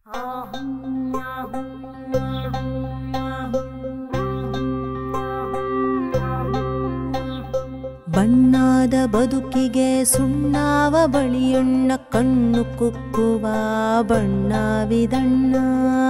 ಬಣ್ಣಾದ ಬದುಕಿಗೆ ಸುಣ್ಣಾವ ಬಳಿಯಣ್ಣ ಕಣ್ಣು ಕುಕ್ಕುವ ಬಣ್ಣವಿದಣ್ಣ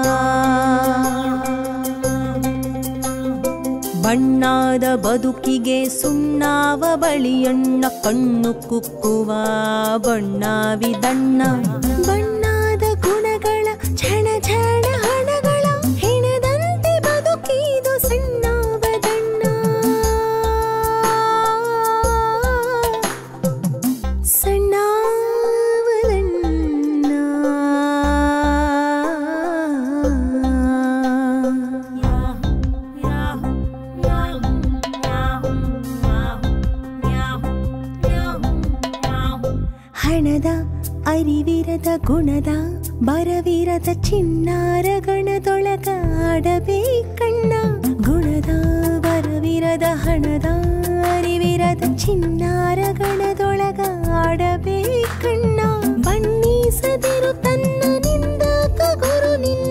ಬಣ್ಣಾದ ಬದುಕಿಗೆ ಸುಣ್ಣಾವ ಬಳಿಯಣ್ಣ ಕಣ್ಣು ಕುಕ್ಕುವ ಬಣ್ಣವಿದಣ್ಣ ಬಣ್ಣಾದ ಗುಣಗಳ ಝಣ ಝಣ ಹಣಗಳ ಹೆಣದಂತೆ ಬದುಕಿದು ಸಣ್ಣವದಣ್ಣ ಸಣ್ಣವದಣ್ಣ ಹಣದ ಅರಿವಿರದ ಗುಣದ ಬರವಿರದ ಚಿನ್ನಾರ ಗಣದೊಳಗ ಆಡಬೇಕಣ್ಣ ಗುಣದ ಬರವಿರದ ಹಣದ ಅರಿವಿರದ ಚಿನ್ನಾರ ಗಣದೊಳಗ ಆಡಬೇಕಣ್ಣ ಬಣ್ಣಿಸದಿರು ತನ್ನ ನಿಂದ ಗುರು ನಿನ್ನ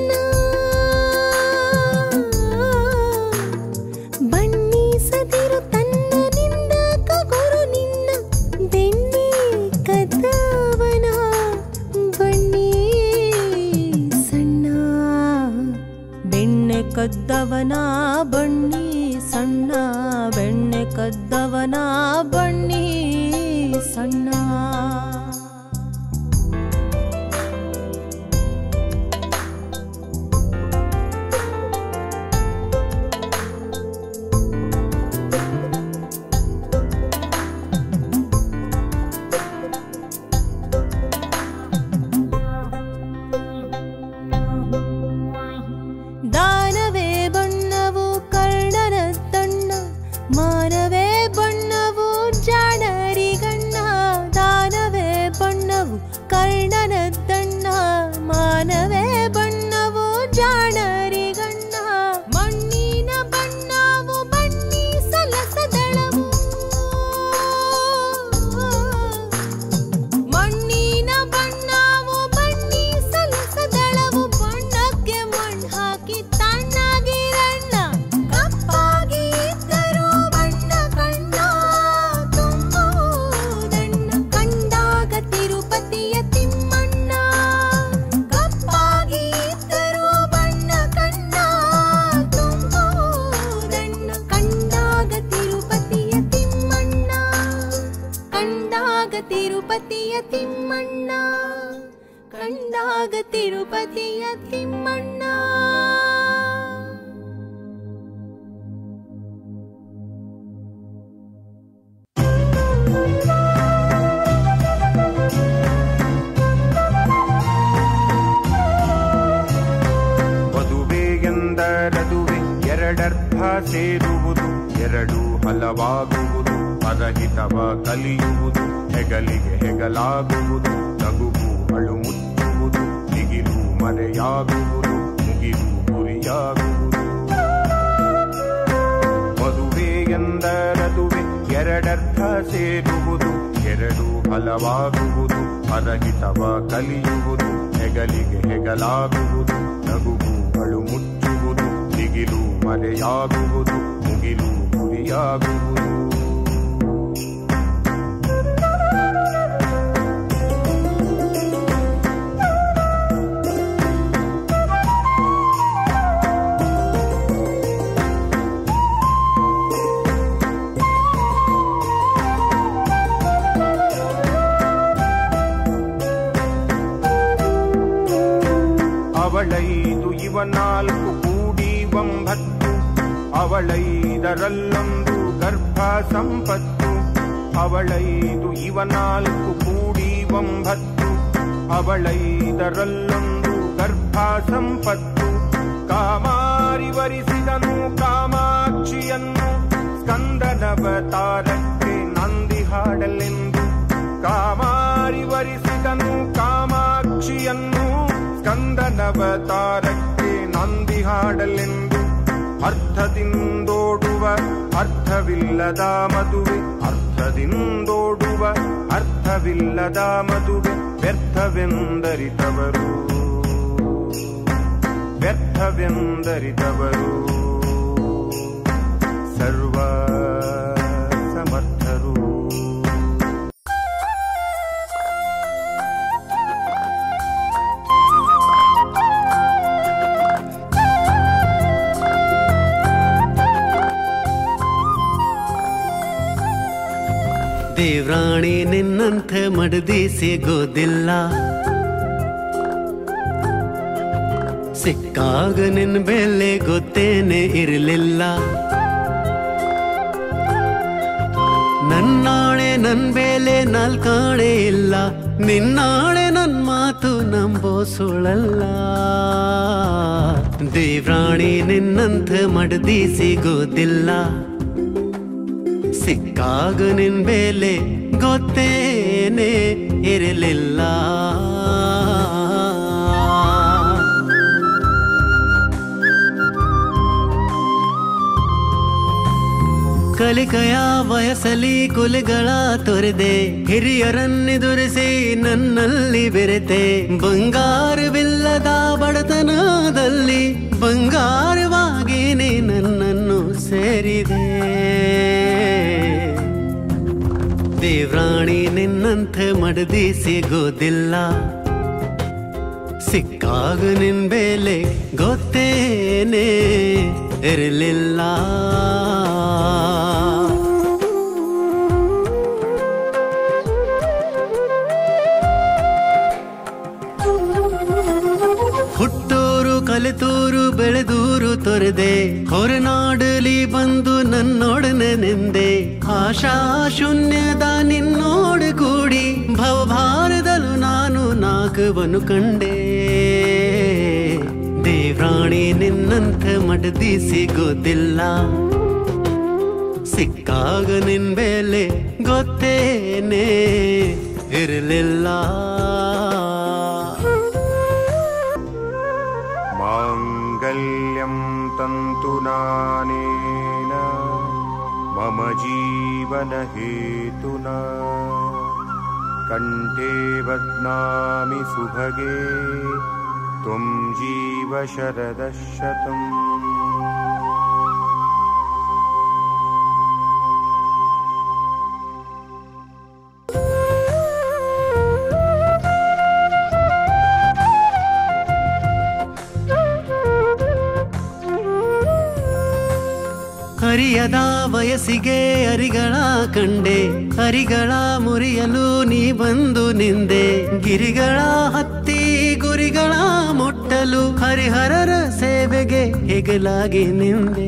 ಬಣ್ಣಿಸದಿರು ತನ್ನ ನಿಂದ ಗುರು ನಿನ್ನ ಬೆಣ್ಣೆ ಕದ್ದವನ ಬಣ್ಣಿ ಸಣ್ಣ ಬೆಣ್ಣೆ ಕದ್ದವನ ಬಣ್ಣಿ ಸಣ್ಣ ಬೆಣ್ಣೆ ಕದ್ದವನ ಬಣ್ಣಿ ಸಣ್ಣ ದಾನವೇ ಬಣ್ಣವು ಕರ್ಣನ ತಣ್ಣ ಮಾನವೇ ಬಣ್ಣವು ಜಾಣರಿಗಣ್ಣ ದಾನವೇ ಬಣ್ಣವು ಕರ್ಣನ ತಣ್ಣ ಮಾನವೇ ಬಣ್ಣವು ಜಾಣರಿಗಣ್ಣ ಮಣ್ಣಿನ ಬಣ್ಣವು ಬಣ್ಣಿ ಸಲಸದಳವು ಮಣ್ಣಿನ ಬಣ್ಣವು ಬಣ್ಣಿ ಸಲಸದಳವು ಬಣ್ಣಕ್ಕೆ ಮಣ್ಣು ಹಾಕಿ ತಣ್ಣಗಿರಣ್ಣ ಕಪ್ಪಾಗಿ ಇದ್ದರೂ ಬಣ್ಣ ಕಣ್ಣ ತುಂಬುವುದಣ್ಣ ಕಂಡಾಗ ತಿರುಪತಿಯ ತಿಮ್ಮಣ್ಣ ಕಪ್ಪಾಗಿ ಇದ್ದರೂ ಬಣ್ಣ ಕಣ್ಣ ತುಂಬುವುದಣ್ಣ ಕಂಡಾಗ ತಿರುಪತಿಯ ತಿಮ್ಮಣ್ಣ ಕಂಡಾಗ ತಿರುಪತಿಯ ತಿಮ್ಮಣ್ಣ ಕಂಡಾಗ ತಿರುಪತಿಯ ತಿಮ್ಮಣ್ಣ ವಧುವೆ ಎಂದರದುವೆ ಎರಡರ್ಥ ಸೇರುವುದು ಎರಡು ಹಲವಾಗುವುದು ಪರಹಿತವ ಕಲಿಯುವುದು ಹೆಗಲಿಗೆ ಹೆಗಲಾಗುವುದು ನಗುವು ಅಳು ಮುಚ್ಚುವುದು ದಿಗಿಲು ಮರೆಯಾಗುವುದು ಮುಗಿಲು ಗುರಿಯಾಗುವುದು ಮದುವೆ ಎಂದರದುವೆ ಎರಡರ್ಥ ಸೇರುವುದು ಎರಡು ಹಲವಾಗುವುದು ಪರಹಿತವ ಕಲಿಯುವುದು ಹೆಗಲಿಗೆ ಹೆಗಲಾಗುವುದು ನಗುವು ಅಳು ಮುಚ್ಚುವುದು ದಿಗಿಲು ಮರೆಯಾಗುವುದು ಮುಗಿಲು ಗುರಿಯಾಗುವುದು ಅವಳೈದು ಇವ ನಾಲ್ಕು ಕೂಡಿ ಒಂಬತ್ತು ಅವಳೈದರಲ್ಲೊಂದು ಗರ್ಭ ಸಂಪತ್ತು ಅವಳೈದು ಇವ ನಾಲ್ಕು ಕೂಡಿ ಒಂಬತ್ತು ಅವಳೈದರಲ್ಲೊಂದು ಗರ್ಭ ಸಂಪತ್ತು ಕಾಮಾರಿ ವರಿಸಿದನು ಕಾಮಾಕ್ಷಿಯನ್ನು ಸ್ಕಂದನವತಾರಕ್ಕೆ ನಂದಿ ಹಾಡಲೆಂದು ಕಾಮಾರಿ ವರಿಸಿದನು ಕಾಮಾಕ್ಷಿಯನ್ನು ಸ್ಕಂದನವತಾರಕ್ಕೆ ನಂದಿ ಹಾಡಲೆಂದು ಅರ್ಥದಿಂದೋಡುವ ಅರ್ಥವಿಲ್ಲದ ಮದುವೆ ಅರ್ಥದಿಂದೋಡುವ ಅರ್ಥವಿಲ್ಲದ ಮದುವೆ ವ್ಯರ್ಥವೆಂದರಿತವರು ವ್ಯರ್ಥವೆಂದರಿತವರು ಸರ್ವ ಸಮರ್ಥರು ದೇವ್ರಾಣಿ ನಿನ್ನಂಥ ಮಡದಿ ಸಿಗೋದಿಲ್ಲ ಸಿಕ್ಕಾಗ ನಿನ್ ಬೆಲೆ ಗೊತ್ತೇನೆ ಇರಲಿಲ್ಲ ನನ್ನಾಣೆ ನನ್ ಬೆಲೆ ನಾಲ್ಕಾಣೆ ಇಲ್ಲ ನಿನ್ನಾಣೆ ನನ್ ಮಾತು ನಂಬೋ ಸುಳಲ್ಲ ದೇವ್ರಾಣಿ ನಿನ್ನಂಥ ಮಡದಿ ಸಿಗೋದಿಲ್ಲ ಸಿಕ್ಕಾಗ ನಿನ್ ಬೆಲೆ ಗೊತ್ತೇನೆ ಇರಲಿಲ್ಲ ಕಲಿಕೆಯ ವಯಸ್ಸಲಿ ಕುಲಿಗಳ ತೊರೆದೆ ಹಿರಿಯರನ್ನೆದುರಿಸಿ ನನ್ನಲ್ಲಿ ಬೆರೆತೆ ಬಂಗಾರವಿಲ್ಲದ ಬಡತನದಲ್ಲಿ ಬಂಗಾರವಾಗಿ ನೀ ನನ್ನನ್ನು ಸೇರಿದೆ ದೇವ್ರಾಣಿ ನಿನ್ನಂಥ ಮಡದಿ ಸಿಗೋದಿಲ್ಲ ಸಿಕ್ಕಾಗ ನಿನ್ ಬೆಲೆ ಗೊತ್ತೇನೆ ಇರಲಿಲ್ಲ ಹುಟ್ಟೂರು ಕಲಿತೂರು ಬೆಳೆದೂರು ತೊರೆದೆ ಹೊರನಾಡಲಿ ಬಂದು ನನ್ನೊಡನೆ ನಿಂದೆ ಆಶಾ ಶೂನ್ಯದ ನಿನ್ನೋಡು ಕೂಡಿ ಭವಭಾರದಲ್ಲೂ ನಾನು ನಾಗವನು ಕಂಡೆ ದೇವ್ರಾಣಿ ನಿನ್ನಂಥ ಮಡದಿ ಸಿಗೋದಿಲ್ಲ ಸಿಕ್ಕಾಗ ನಿನ್ ಬೆಲೆ ಗೊತ್ತೇನೆ ಇರಲಿಲ್ಲ माङ्गल्यं तन्तुनानेन मम जीवनहेतुना कण्ठे बध्नामि सुभगे त्वं जीव शरदः शतम् ಹರಿಯದ ವಯಸ್ಸಿಗೆ ಅರಿಗಳ ಕಂಡೆ ಹರಿಗಳ ಮುರಿಯಲು ನೀ ಬಂದು ನಿಂದೆ ಗಿರಿಗಳ ಹತ್ತಿ ಗುರಿಗಳ ಮುಟ್ಟಲು ಹರಿಹರರ ಸೇವೆಗೆ ಹೆಗಲಾಗಿ ನಿಂದೆ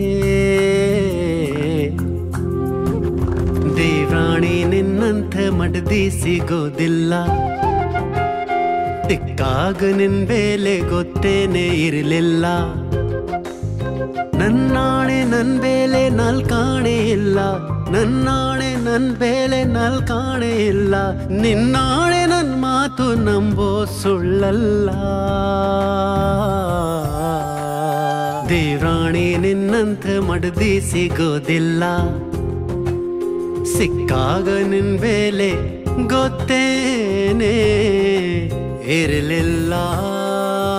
ದೇವ್ರಾಣಿ ನಿನ್ನಂಥ ಮಡದಿ ಸಿಗೋದಿಲ್ಲ ಸಿಕ್ಕಾಗ ನಿನ್ ಬೆಲೆ ಗೊತ್ತೇನೆ ಇರಲಿಲ್ಲ ನನ್ನಾಣೆ ನನ್ ಬೇಲೆ ನಾಲ್ಕಾಣೆ ಇಲ್ಲ ನನ್ನಾಣೆ ನನ್ ಬೇಲೆ ನಾಲ್ಕಾಣೆ ಇಲ್ಲ ನಿನ್ನಾಣೆ ನನ್ ಮಾತು ನಂಬೋ ಸುಳ್ಳಲ್ಲ ದೇವ್ರಾಣಿ ನಿನ್ನಂಥ ಮಡದಿ ಸಿಗೋದಿಲ್ಲ ಸಿಕ್ಕಾಗ ನಿನ್ ಬೇಲೆ ಗೊತ್ತೇನೆ ಇರಲಿಲ್ಲ